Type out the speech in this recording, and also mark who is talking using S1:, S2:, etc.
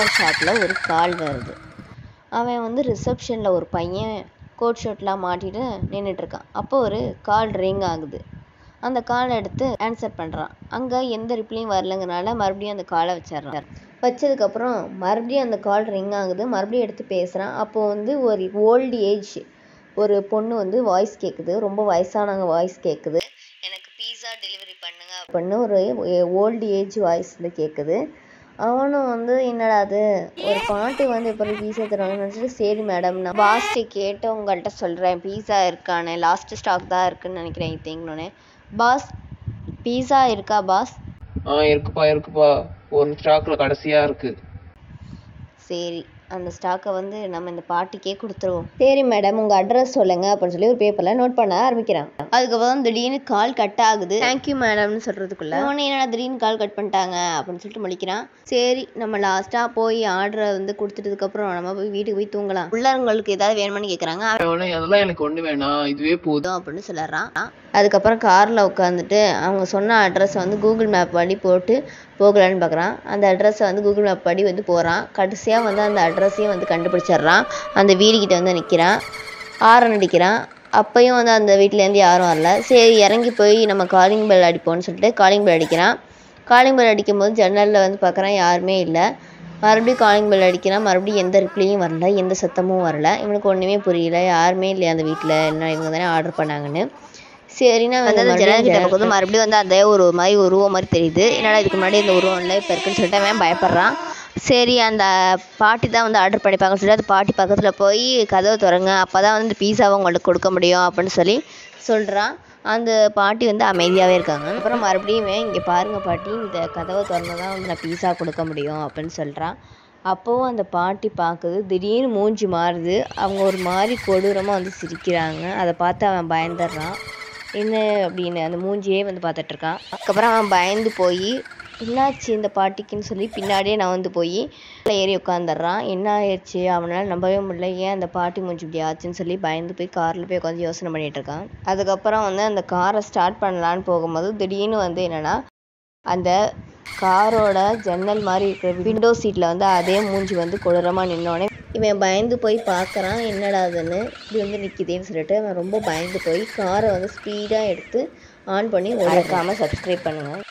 S1: இன்னொரு ஷாட்டில் ஒரு கால் வருது அவன் வந்து ரிசப்ஷனில் ஒரு பையன் கோட் ஷர்ட்லாம் மாட்டிட்டு நின்றுட்டுருக்கான் அப்போ ஒரு கால் ரிங் ஆகுது அந்த காலை எடுத்து ஆன்சர் பண்ணுறான் அங்கே எந்த ரிப்ளையும் வரலங்கிறனால மறுபடியும் அந்த காலை வச்சிடுறான் வச்சதுக்கப்புறம் மறுபடியும் அந்த கால் ரிங் ஆகுது மறுபடியும் எடுத்து பேசுகிறான் அப்போது வந்து ஒரு ஓல்டு ஏஜ் ஒரு பொண்ணு வந்து வாய்ஸ் கேட்குது ரொம்ப வயசானவங்க வாய்ஸ் கேட்குது எனக்கு பீஸா டெலிவரி பண்ணுங்க அப்படின்னு ஒரு ஓல்டு ஏஜ் வாய்ஸில் கேட்குது அவனும் வந்து என்னடா அது ஒரு பாட்டி வந்து இப்போ பீஸா தருவாங்கன்னு நினச்சிட்டு சரி மேடம் நான் பாஸ்ட்டு கேட்டு உங்கள்கிட்ட சொல்கிறேன் பீஸா இருக்கானே லாஸ்ட் ஸ்டாக் தான் இருக்குன்னு நினைக்கிறேன் ஐ திங்க்னு பாஸ் பீஸா இருக்கா பாஸ்
S2: ஆ இருக்குப்பா இருக்குப்பா ஒரு ஸ்டாக்ல கடைசியா இருக்கு
S1: சரி அந்த ஸ்டாக்கை வந்து நம்ம இந்த பாட்டிக்கே கொடுத்துருவோம் சரி மேடம் உங்கள் அட்ரஸ் சொல்லுங்கள் அப்படின்னு சொல்லி ஒரு பேப்பரில் நோட் பண்ண ஆரம்பிக்கிறான் அதுக்கப்புறம் திடீர்னு கால் கட் ஆகுது தேங்க்யூ மேடம்னு சொல்கிறதுக்குள்ள அவனே என்னடா திடீர்னு கால் கட் பண்ணிட்டாங்க அப்படின்னு சொல்லிட்டு முழிக்கிறான் சரி நம்ம லாஸ்ட்டாக போய் ஆர்டரை வந்து கொடுத்துட்டதுக்கப்புறம் நம்ம போய் வீட்டுக்கு போய் தூங்கலாம் உள்ளவங்களுக்கு ஏதாவது வேணுமான்னு கேட்குறாங்க
S2: அவனே, அதெல்லாம் எனக்கு ஒண்ணு வேணாம் இதுவே போதும்
S1: போதும் அப்படின்னு சொல்லிடுறான் அதுக்கப்புறம் காரில் உட்காந்துட்டு அவங்க சொன்ன அட்ரஸை வந்து கூகுள் மேப் படி போட்டு போகலான்னு பார்க்குறான் அந்த அட்ரஸை வந்து கூகுள் மேப் படி வந்து போகிறான் கடைசியாக வந்து அந்த அட்ரஸையும் வந்து கண்டுபிடிச்சிடுறான் அந்த வீடுகிட்ட வந்து நிற்கிறான் ஆரன் அடிக்கிறான் அப்பயும் வந்து அந்த வீட்டிலேருந்து யாரும் வரல சரி இறங்கி போய் நம்ம காலிங் பெல் அடிப்போம்னு சொல்லிட்டு காலிங் பெல் அடிக்கிறான் காலிங் பெல் அடிக்கும்போது ஜன்னலில் வந்து பார்க்குறான் யாருமே இல்லை மறுபடியும் காலிங் பெல் அடிக்கிறான் மறுபடியும் எந்த ரிப்ளையும் வரல எந்த சத்தமும் வரல இவனுக்கு ஒன்றுமே புரியல யாருமே இல்லையா அந்த வீட்டில் என்ன இவங்க தானே ஆர்டர் பண்ணாங்கன்னு சரின்னா வந்து அந்த ஜன்னல்கிட்ட பார்க்கும்போது மறுபடியும் வந்து அதே ஒரு மாதிரி உருவம் மாதிரி தெரியுது என்னடா இதுக்கு முன்னாடி இந்த உருவம் இல்லை இப்போ இருக்குன்னு சொல்லிட்டு அவன் பயப்படுறான் சரி அந்த பாட்டி தான் வந்து ஆர்டர் பண்ணிப்பாங்கன்னு சொல்லி அந்த பாட்டி பக்கத்தில் போய் கதவை திறங்க அப்போ தான் வந்து பீஸாவை உங்களுக்கு கொடுக்க முடியும் அப்படின்னு சொல்லி சொல்கிறான் அந்த பாட்டி வந்து அமைதியாகவே இருக்காங்க அப்புறம் மறுபடியும் இங்கே பாருங்க பாட்டி இந்த கதவை திறந்து தான் வந்து நான் பீஸா கொடுக்க முடியும் அப்படின்னு சொல்கிறான் அப்போவும் அந்த பாட்டி பார்க்குது திடீர்னு மூஞ்சி மாறுது அவங்க ஒரு மாதிரி கொடூரமாக வந்து சிரிக்கிறாங்க அதை பார்த்து அவன் பயந்துடுறான் என்ன அப்படின்னு அந்த மூஞ்சியே வந்து பார்த்துட்டு இருக்கான் அதுக்கப்புறம் அவன் பயந்து போய் என்னாச்சு இந்த பாட்டிக்குன்னு சொல்லி பின்னாடியே நான் வந்து போய் ஏறி உட்காந்துடுறான் என்ன ஆயிடுச்சு அவனால் நம்பவே முடியல ஏன் அந்த பாட்டி மூஞ்சி இப்படி ஆச்சுன்னு சொல்லி பயந்து போய் காரில் போய் உட்காந்து யோசனை பண்ணிட்டு இருக்கான் அதுக்கப்புறம் வந்து அந்த காரை ஸ்டார்ட் பண்ணலான்னு போகும்போது திடீர்னு வந்து என்னன்னா அந்த காரோட ஜன்னல் மாதிரி இருக்கிற விண்டோ சீட்டில் வந்து அதே மூஞ்சி வந்து கொடூரமாக நின்னோடனே இவன் பயந்து போய் பார்க்குறான் என்னடா அதுன்னு இப்படி வந்து நிற்கிதேன்னு சொல்லிட்டு அவன் ரொம்ப பயந்து போய் காரை வந்து ஸ்பீடாக எடுத்து ஆன் பண்ணி மறக்காமல் சப்ஸ்கிரைப் பண்ணுங்கள்